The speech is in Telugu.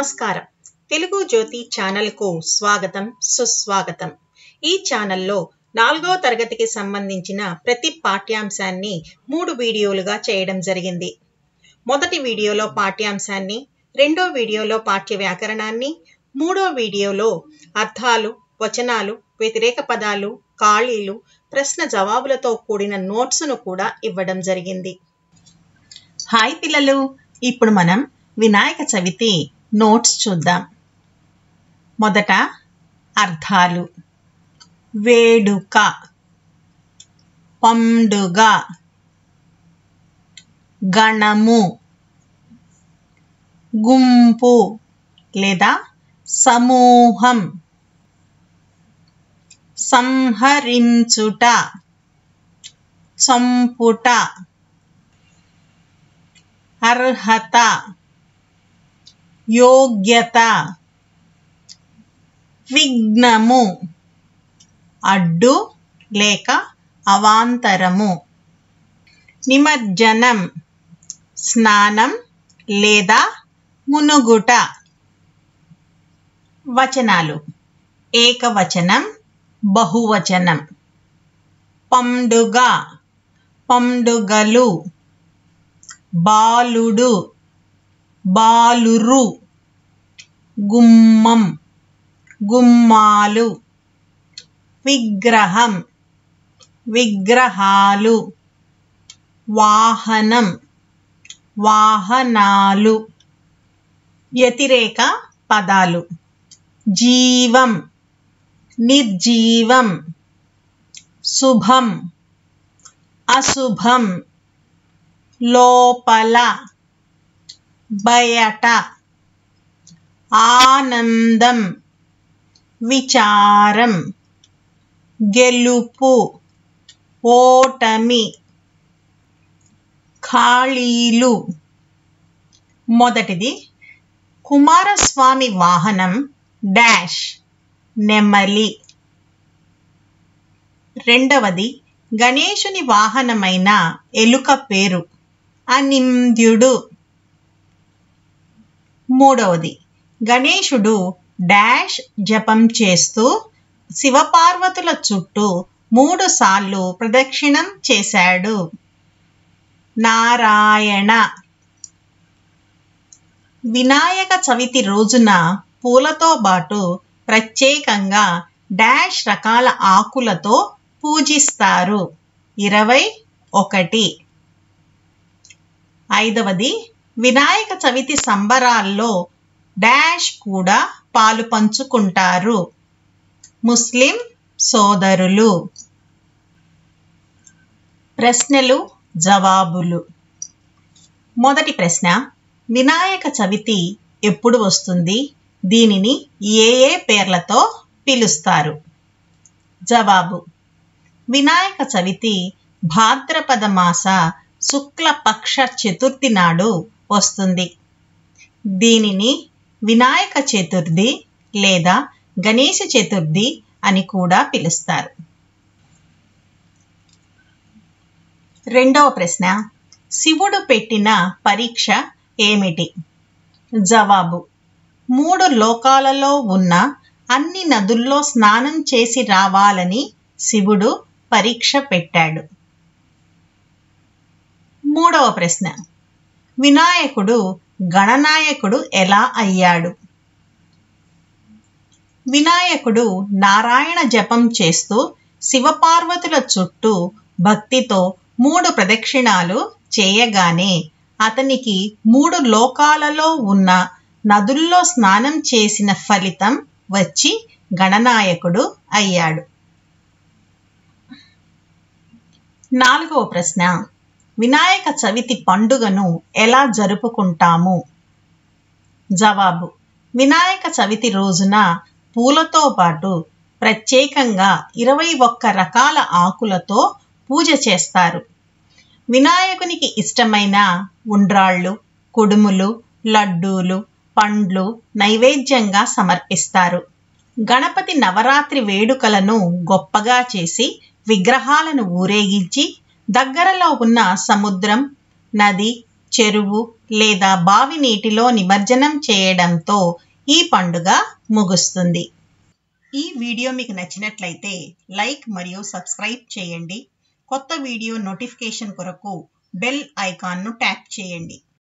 నమస్కారం తెలుగు జ్యోతి ఛానల్కు స్వాగతం సుస్వాగతం ఈ ఛానల్లో నాలుగో తరగతికి సంబంధించిన ప్రతి పాఠ్యాంశాన్ని మూడు వీడియోలుగా చేయడం జరిగింది మొదటి వీడియోలో పాఠ్యాంశాన్ని రెండో వీడియోలో పాఠ్య వ్యాకరణాన్ని మూడో వీడియోలో అర్థాలు వచనాలు వ్యతిరేక పదాలు ఖాళీలు ప్రశ్న జవాబులతో కూడిన నోట్స్ను కూడా ఇవ్వడం జరిగింది హాయ్ పిల్లలు ఇప్పుడు మనం వినాయక చవితి నోట్స్ చూద్దాం మొదట అర్థాలు వేడుక పండుగ గణము గుంపు లేదా సమూహం సంహరించుట చంపుట అర్హత యోగ్యత విఘ్నము అడ్డు లేక అవాంతరము నిమజ్జనం స్నానం లేదా మునుగుట వచనాలు ఏకవచనం బహువచనం పండుగ పండుగలు బాలుడు బాలురు గుమ్మం గుమ్మాలు విగ్రహం విగ్రహాలు వాహనం వాహనాలు వ్యతిరేక పదాలు జీవం నిర్జీవం శుభం అశుభం లోపల బయట ఆనందం విచారం గెలుపు ఓటమి ఖాళీలు మొదటిది కుమారస్వామి వాహనం డాష్ నెమలి రెండవది గణేశుని వాహనమైన ఎలుక పేరు అనింద్యుడు మూడవది గణేశుడు డాష్ జపం చేస్తూ శివపార్వతుల చుట్టూ మూడు సార్లు ప్రదక్షిణం చేశాడు నారాయణ వినాయక చవితి రోజున పూలతో పాటు ప్రత్యేకంగా డాష్ రకాల ఆకులతో పూజిస్తారు ఇరవై ఒకటి ఐదవది వినాయక చవితి సంబరాల్లో డాష్ కూడా పాలు పంచుకుంటారు ముస్లిం సోదరులు ప్రశ్నలు జవాబులు మొదటి ప్రశ్న వినాయక చవితి ఎప్పుడు వస్తుంది దీనిని ఏ ఏ పేర్లతో పిలుస్తారు జవాబు వినాయక చవితి భాద్రపద మాస శుక్లపక్ష చతుర్థి నాడు వస్తుంది దీనిని వినాయక చతుర్థి లేదా గణేష చతుర్థి అని కూడా పిలుస్తారు రెండవ ప్రశ్న శివుడు పెట్టిన పరీక్ష ఏమిటి జవాబు మూడు లోకాలలో ఉన్న అన్ని నదుల్లో స్నానం చేసి రావాలని శివుడు పరీక్ష పెట్టాడు మూడవ ప్రశ్న వినాయకుడు గణనాయకుడు ఎలా అయ్యాడు వినాయకుడు నారాయణ జపం చేస్తూ శివపార్వతుల చుట్టూ భక్తితో మూడు ప్రదక్షిణాలు చేయగానే అతనికి మూడు లోకాలలో ఉన్న నదుల్లో స్నానం చేసిన ఫలితం వచ్చి గణనాయకుడు అయ్యాడు నాలుగవ ప్రశ్న వినాయక చవితి పండుగను ఎలా జరుపుకుంటాము జవాబు వినాయక చవితి రోజున పూలతో పాటు ప్రత్యేకంగా ఇరవై ఒక్క రకాల ఆకులతో పూజ చేస్తారు వినాయకునికి ఇష్టమైన ఉండ్రాళ్ళు కుడుములు లడ్డూలు పండ్లు నైవేద్యంగా సమర్పిస్తారు గణపతి నవరాత్రి వేడుకలను గొప్పగా చేసి విగ్రహాలను ఊరేగించి దగ్గరలో ఉన్న సముద్రం నది చెరువు లేదా బావి నీటిలో నిమజ్జనం చేయడంతో ఈ పండుగ ముగుస్తుంది ఈ వీడియో మీకు నచ్చినట్లయితే లైక్ మరియు సబ్స్క్రైబ్ చేయండి కొత్త వీడియో నోటిఫికేషన్ కొరకు బెల్ ఐకాన్ను ట్యాప్ చేయండి